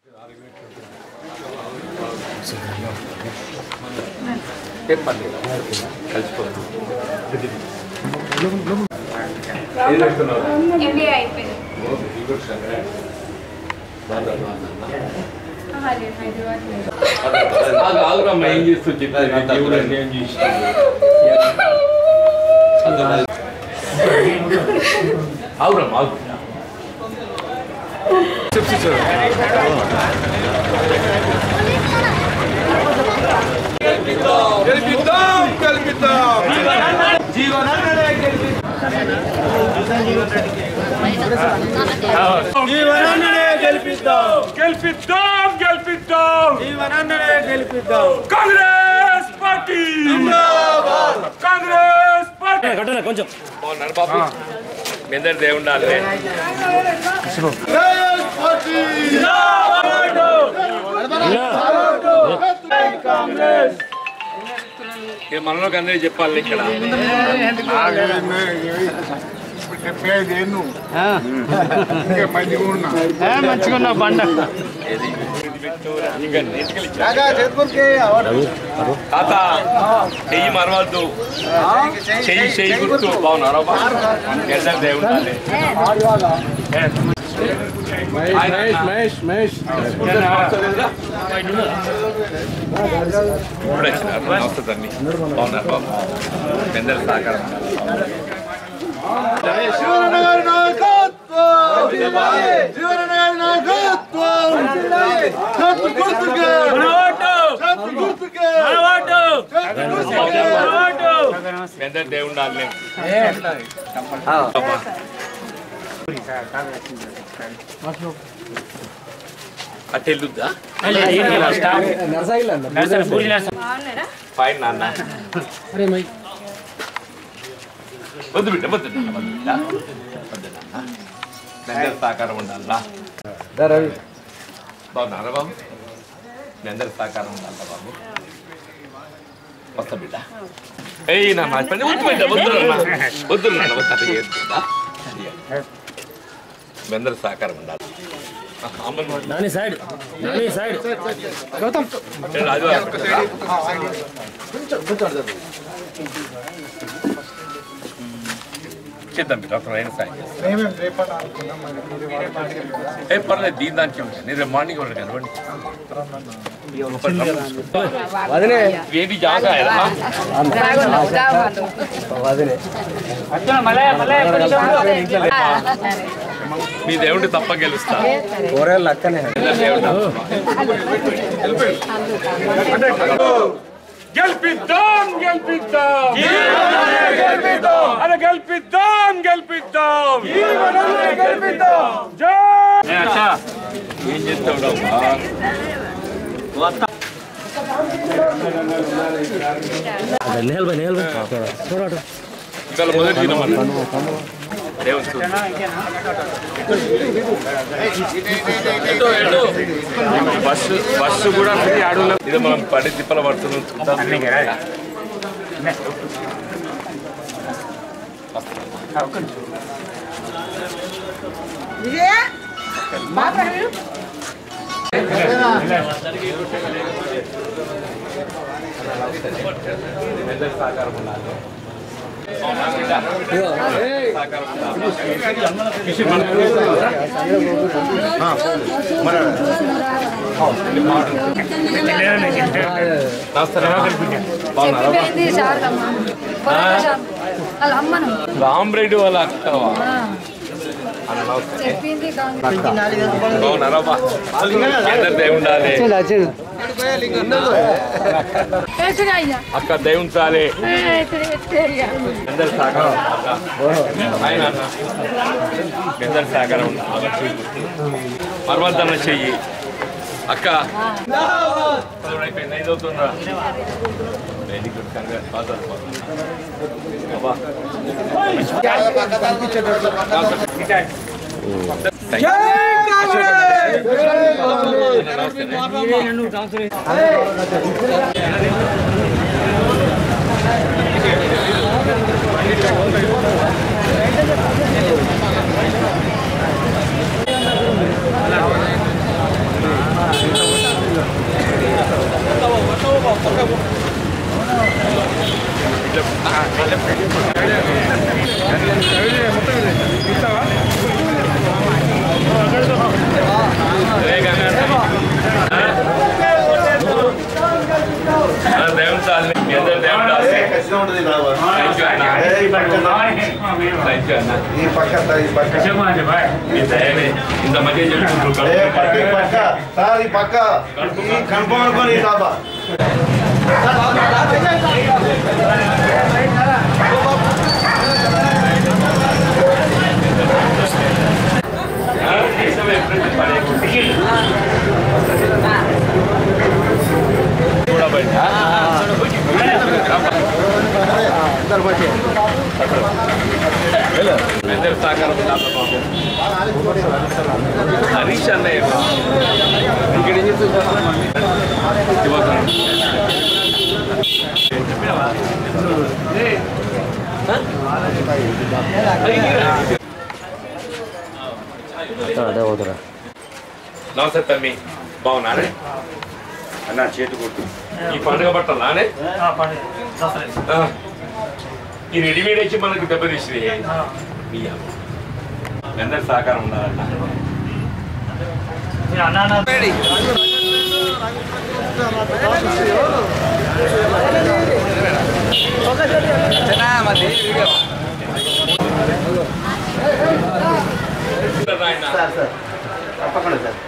చెప్పండి కలిసిపోతుంది ఏం చేస్తున్నావు ఎంబీఏ అయిపోయింది ఆహా, లేదు, హైదరాబాద్ లేదు. ఆగు, ఆగురమ్మా, ఏం చేస్తూ చెప్పి దేవుడు అన్యాయం చేసినాడు. ఆగురమ్మా ఆగు గెలిపిద్దాం గెలిపిద్దాం జీవనాన్నే గెలిపిద్దాం గెలిపిద్దాం గెలిపిద్దాం జీవనాన్నే గెలిపిద్దాం కాంగ్రెస్ పార్టీ జిందాబాద్ కాంగ్రెస్ పార్టీ బాగున్నారు బాబు మీ అందరి దేవుండాలి కాంగ్రెస్ పార్టీ ఇక మనలోకి అందరూ చెప్పాలి ఇక్కడ చెప్పేది ఏను ఇంకా మంచిగా ఉన్నా ఏది? ఇక నీటికెళ్ళి తాత చెయ్యి మరవద్దు చెయ్యి చెయ్యి గుర్తు బాగున్నారా మీ అందరి దేవుండాలి మహేష్ మహేష్ ఇప్పుడు వచ్చినారు నమస్తే తల్లి బాగున్నారు బాబు మీ అందరి సహకారం శివరణ గారి నాయకత్వం శివరణ గారి నాయకత్వం చేతు గుర్తుకే చేతు గుర్తుకే చేతు గుర్తుకే మీ అందరి దేవుండాలి అటు వెళ్ళుద్దా బాగున్నారా ఫైన్ నాన్న వద్దు బిడ్డ వద్దు నాన్న, వద్దు బిడ్డ వద్దు నాన్న మీ అందరి సహకారం ఉండాలా బాగున్నారా బాబు మీ అందరి సహకారం ఉండాలా బాబు వస్తా బిడ్డ ఏయ్ నా మా పని వద్దు బిడ్డ వద్దు నాన్న వద్దు నాన్న వద్దు అట్లా చేయొద్దు బిడ్డ. మీ అందరి సహకారం ఉండాలి అమ్మ నాని సైడ్ నాని సైడ్ రాజు చేద్దాం బిడ్డ అప్పుడు అయినా సాయం చేస్తాం. ఏ పర్లేదు దీని దానికి ఉంటాయి నేను రేపు మార్నింగ్ వరకు కలవండి వదిలే ఏంటి జాగా వదిలే మీ దేవుడి తప్ప గెలుస్తా కూరగాయలు అక్కనే గెలిపిద్దాం గెలిపిద్దాం అరే గెలిపిద్దాం గెలిపిద్దాం జై ఏం చేస్తావు నేల్ బై నేల్ బై చూడట ఇవాళ మొదటి దినం అన్న. దేవుని స్తోత్రం. ఎటు, ఎటు? బస్సు బస్సు కూడా ఫ్రీ అడవులు ఇది మనం పడి తిప్పల పడుతుంది సహకారం ఉండాలి సహకారం బాగున్నారా చెప్పిపోయింది శారదమ్మ పొలాల శారద. వాళ్ళ అమ్మను రామరెడ్డి వాళ్ళ అక్కవా అన్న నమస్తే. చెప్పింది కాంగ్రెస్ బాగున్నారా బా అందరు దేవుండాలి వేసుగా అయ్యా అక్క దేవుంచాలి అందరు సహకారం ఉండాలి. ఆయన అన్న అందరు సహకారం ఉండాలి మరవద్దన్న చెయ్యి అక్క అయిపోయింది ఐదు అవుతుందా వెరీ గుడ్ కంగ్రాట్స్ ఫాదర్ అబ్బా ఉంటుంది బాబా థ్యాంక్ యూ అన్న ఈ పక్క థ్యాంక్ యూ అన్న ఈ పక్క ఈ పక్క మీ దయనే ఇంత మంది ఏ పక్క ఈ పక్క సార్ ఈ పక్క ఈ కన్ఫర్మ్ అనుకోని ఈ బాబా అందరి సహకారం ఉండాలి బాబు. హరీష్ అన్నయ్య ఇక్కడ ఏం చేస్తున్నారు శివకారం. అదే పోతురా నమస్తే తమ్మి బాగున్నానే అన్న చేతి కొట్టు ఈ పండుగ బట్టలు నానే ఆ. ఈ రెడీమేడ్ వచ్చి మనకు దెబ్బతీసింది మీ అమ్మ. మీ అందరి సహకారం ఉండాలన్న నాయనా. సార్ సార్ తప్పకుండా సార్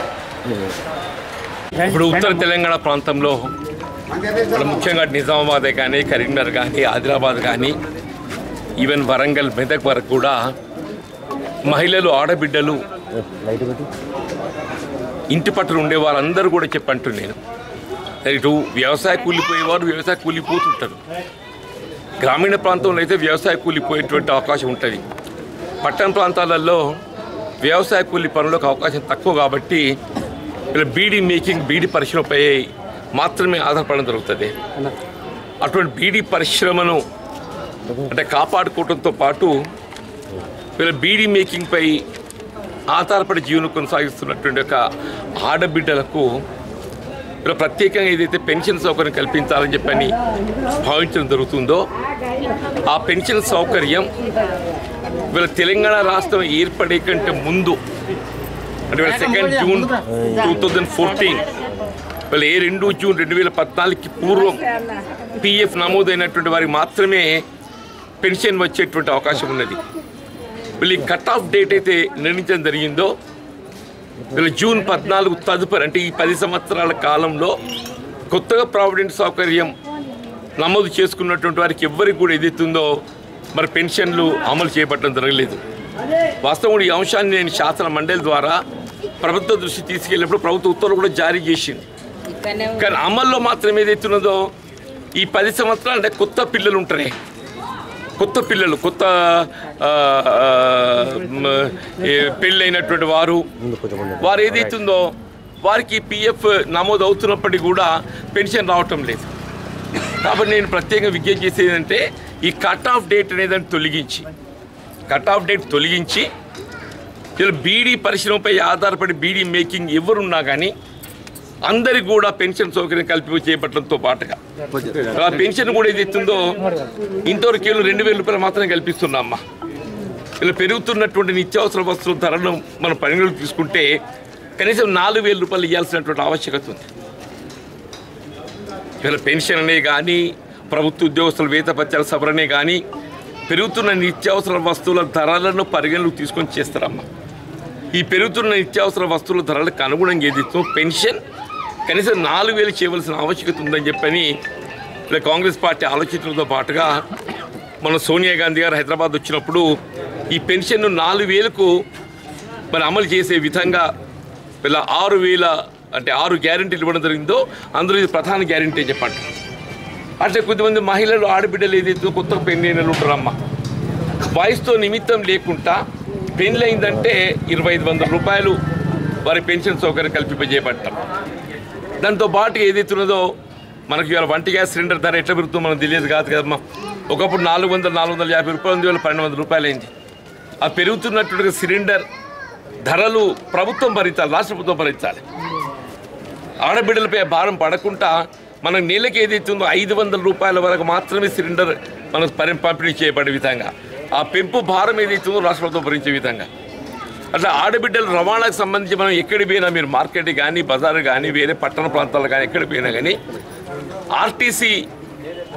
ఇప్పుడు ఉత్తర తెలంగాణ ప్రాంతంలో ఇక్కడ ముఖ్యంగా నిజామాబాద్ కానీ కరీంనగర్ కానీ ఆదిలాబాద్ కానీ ఈవెన్ వరంగల్ మెదక్ వరకు కూడా మహిళలు ఆడబిడ్డలు లైట్ పెట్టి ఇంటి పట్టున ఉండే వారందరూ కూడా చెప్పంటు నేను ఇటు వ్యవసాయ కూలిపోయేవారు వ్యవసాయ కూలిపోతుంటారు గ్రామీణ ప్రాంతంలో అయితే వ్యవసాయ కూలిపోయేటువంటి అవకాశం ఉంటుంది పట్టణ ప్రాంతాలలో వ్యవసాయ కూలి పనులకు అవకాశం తక్కువ కాబట్టి ఇలా బీడీ మేకింగ్ బీడీ పరిశ్రమపై మాత్రమే ఆధారపడడం జరుగుతుంది అటువంటి బీడీ పరిశ్రమను అంటే కాపాడుకోవడంతో పాటు వీళ్ళ బీడీ మేకింగ్పై ఆధారపడి జీవనం కొనసాగిస్తున్నటువంటి ఒక ఆడబిడ్డలకు ఇలా ప్రత్యేకంగా ఏదైతే పెన్షన్ సౌకర్యం కల్పించాలని చెప్పని భావించడం జరుగుతుందో ఆ పెన్షన్ సౌకర్యం వీళ్ళ తెలంగాణ రాష్ట్రం ఏర్పడే కంటే ముందు అంటే వీళ్ళ second June two thousand fourteen వీళ్ళ ఏ రెండు జూన్ రెండు వేల పద్నాలుగుకి పూర్వం పిఎఫ్ నమోదైనటువంటి వారికి మాత్రమే పెన్షన్ వచ్చేటువంటి అవకాశం ఉన్నది వీళ్ళ ఈ కట్ ఆఫ్ డేట్ అయితే నిర్ణయించడం జరిగిందో వీళ్ళ జూన్ పద్నాలుగు తదుపరి అంటే ఈ పది సంవత్సరాల కాలంలో కొత్తగా ప్రావిడెంట్ సౌకర్యం నమోదు చేసుకున్నటువంటి వారికి ఎవరికి కూడా ఏదైతుందో మరి పెన్షన్లు అమలు చేపట్టడం జరగలేదు వాస్తవం ఈ అంశాన్ని నేను శాసన మండలి ద్వారా ప్రభుత్వ దృష్టి తీసుకెళ్ళినప్పుడు ప్రభుత్వ ఉత్తర్వులు కూడా జారీ చేసింది కానీ అమల్లో మాత్రం ఏదైతున్నదో ఈ పది సంవత్సరాలు అంటే కొత్త పిల్లలు ఉంటారే కొత్త పిల్లలు కొత్త ఆ, ఆ, మ, ఏ, పెళ్ళైనటువంటి వారు ముందు కొంచెం ముందు వారు ఏదైతుందో వారికి పిఎఫ్ నమోదు అవుతున్నప్పటికీ కూడా పెన్షన్ రావటం లేదు కాబట్టి నేను ప్రత్యేకంగా విజ్ఞప్తి చేసేది ఏంటంటే ఈ కట్ ఆఫ్ డేట్ అనేది తొలగించి కట్ ఆఫ్ డేట్ తొలగించి ఇలా బీడీ పరిశ్రమపై ఆధారపడి బీడీ మేకింగ్ ఎవరున్నా కానీ అందరికి కూడా పెన్షన్ సౌకర్యం కల్పి చేపట్టడంతో పాటుగా ఆ పెన్షన్ కూడా ఏది ఇస్తుందో ఇంతవరకు కేవలం రెండు వేల రూపాయలు మాత్రమే కల్పిస్తున్నామ్మా ఇలా పెరుగుతున్నటువంటి నిత్యావసర వస్తువుల ధరలను మనం పరిగణలోకి తీసుకుంటే కనీసం నాలుగు వేల రూపాయలు ఇవ్వాల్సినటువంటి ఆవశ్యకత ఉంది ఇలా పెన్షన్ అనే కానీ ప్రభుత్వ ఉద్యోగస్తుల వేతపత్యాల సవరణే కానీ పెరుగుతున్న నిత్యావసర వస్తువుల ధరలను పరిగణలోకి తీసుకొని చేస్తారమ్మా ఈ పెరుగుతున్న నిత్యావసర వస్తువుల ధరలకు అనుగుణంగా ఏది ఇస్తుందో పెన్షన్ కనీసం నాలుగు వేలు చేయవలసిన ఆవశ్యకత ఉందని చెప్పని ఇలా కాంగ్రెస్ పార్టీ ఆలోచించడంతో పాటుగా మన సోనియా గాంధీ గారు హైదరాబాద్ వచ్చినప్పుడు ఈ పెన్షన్ను నాలుగు వేలకు మరి అమలు చేసే విధంగా ఇలా ఆరు వేల అంటే ఆరు గ్యారెంటీలు ఇవ్వడం జరిగిందో అందులో ఇది ప్రధాన గ్యారెంటీ అని చెప్పండి అట్లా కొద్దిమంది మహిళలు ఆడబిడ్డలు ఏదైతే కొత్తగా పెళ్ళైనలు ఉంటారమ్మా వయసుతో నిమిత్తం లేకుండా పెళ్ళయిందంటే ఇరవై ఐదు వందల రూపాయలు వారి పెన్షన్ సౌకర్యం కల్పింపజేయబడతాం దాంతో పాటు ఏదైతే ఉన్నదో మనకి ఇవాళ వంట గ్యాస్ సిలిండర్ ధర ఎట్లా పెరుగుతుందో మనకు తెలియదు కాదు కదమ్మా ఒకప్పుడు నాలుగు వందల నాలుగు వందల యాభై రూపాయలు ఉంది ఇవాళ పన్నెండు వందల రూపాయలు అయింది ఆ పెరుగుతున్నటువంటి సిలిండర్ ధరలు ప్రభుత్వం భరించాలి రాష్ట్ర ప్రభుత్వం భరించాలి ఆడబిడ్డలపై భారం పడకుండా మనం నెలకి ఏదైతే ఉందో ఐదు వందల రూపాయల వరకు మాత్రమే సిలిండర్ మనకు పరి పంపిణీ చేయబడే విధంగా ఆ పెంపు భారం ఏదైతే ఉందో రాష్ట్ర ప్రభుత్వం భరించే విధంగా అట్లా ఆడబిడ్డల రవాణాకు సంబంధించి మనం ఎక్కడికి పోయినా మీరు మార్కెట్ కానీ బజార్ కానీ వేరే పట్టణ ప్రాంతాలు కానీ ఎక్కడికి పోయినా కానీ ఆర్టీసీ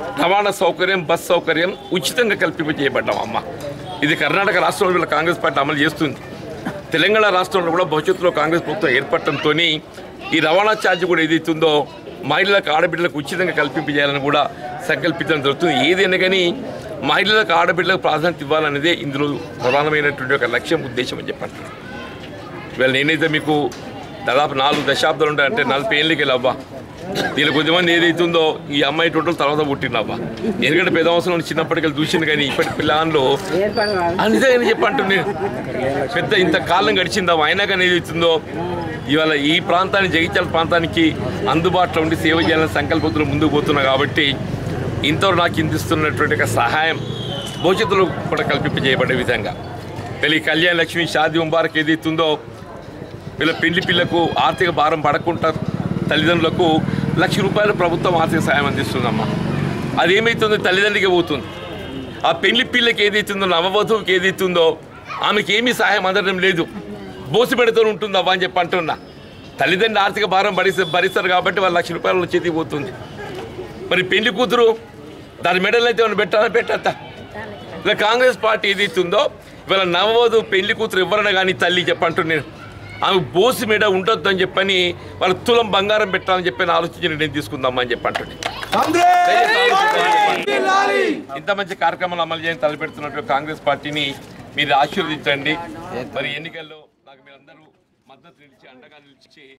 రవాణా సౌకర్యం బస్ సౌకర్యం ఉచితంగా కల్పింపజేయబడ్డాం అమ్మ ఇది కర్ణాటక రాష్ట్రంలో వీళ్ళ కాంగ్రెస్ పార్టీ అమలు చేస్తుంది తెలంగాణ రాష్ట్రంలో కూడా భవిష్యత్తులో కాంగ్రెస్ ప్రభుత్వం ఏర్పడటంతో ఈ రవాణా ఛార్జ్ కూడా ఏదైతుందో మహిళలకు ఆడబిడ్డలకు ఉచితంగా కల్పింపజేయాలని కూడా సంకల్పించడం జరుగుతుంది ఏదైనా కానీ మహిళలకు ఆడబిడ్డలకు ప్రాధాన్యత ఇవ్వాలనేదే ఇందులో ప్రధానమైనటువంటి ఒక లక్ష్యం ఉద్దేశం అని చెప్పండి ఇవాళ నేనైతే మీకు దాదాపు నాలుగు దశాబ్దాలు ఉంటాయి అంటే నలభై ఏళ్ళకి వెళ్ళబ్బా వీళ్ళు కొద్దిమంది ఏదైతుందో ఈ అమ్మాయి టోటల్ తర్వాత పుట్టిందబ్బా ఎందుకంటే పెద్ద అవసరం చిన్నప్పటికీ చూసింది కానీ ఇప్పటి పిల్లల్లో అంతే అని చెప్పంటు నేను పెద్ద ఇంత కాలం గడిచిందా అయినా కానీ ఏదైతుందో ఇవాళ ఈ ప్రాంతాన్ని జగిత్యాల ప్రాంతానికి అందుబాటులో ఉండి సేవ చేయాలని సంకల్పంతో ముందుకు పోతున్నా కాబట్టి ఇంతవరకు నాకు ఇందిస్తున్నటువంటి ఒక సహాయం భవిష్యత్తులో కూడా కల్పింపజేయబడే విధంగా వీళ్ళ ఈ కళ్యాణ లక్ష్మి షాది ముబారక్ ఏదైతుందో వీళ్ళ పెళ్లి పిల్లకు ఆర్థిక భారం పడకుండా తల్లిదండ్రులకు లక్ష రూపాయలు ప్రభుత్వం ఆర్థిక సాయం అందిస్తుందమ్మా అది ఏమవుతుందో తల్లిదండ్రికి పోతుంది ఆ పెళ్లి పిల్లకి ఏదైతుందో నవవధువుకి ఏదైతుందో ఆమెకి ఏమీ సహాయం అందడం లేదు బోసి పెడుతూ ఉంటుంది అవ్వ అని చెప్పి అంటున్నా తల్లిదండ్రులు ఆర్థిక భారం భరిస్తారు భరిస్తారు కాబట్టి వాళ్ళ లక్ష రూపాయల చేతికి పోతుంది మరి పెళ్లి కూతురు దాని మెడల్ అయితే ఏమైనా పెట్టాలా పెట్టద్దా ఇలా కాంగ్రెస్ పార్టీ ఏదైతుందో ఇవాళ నవవధు పెళ్లి కూతురు ఎవరైనా కానీ తల్లి చెప్పంటు నేను ఆమె బోసి మీద ఉండొద్దు అని చెప్పని వాళ్ళ తులం బంగారం పెట్టాలని చెప్పి ఆలోచించి నేను తీసుకుందామా అని చెప్పంటుంది ఇంత మంచి కార్యక్రమాలు అమలు చేయని తలపెడుతున్నట్టు కాంగ్రెస్ పార్టీని మీరు ఆశీర్వదించండి మరి ఎన్నికల్లో నాకు మీరందరూ మద్దతు నిలిచి అండగా నిలిచి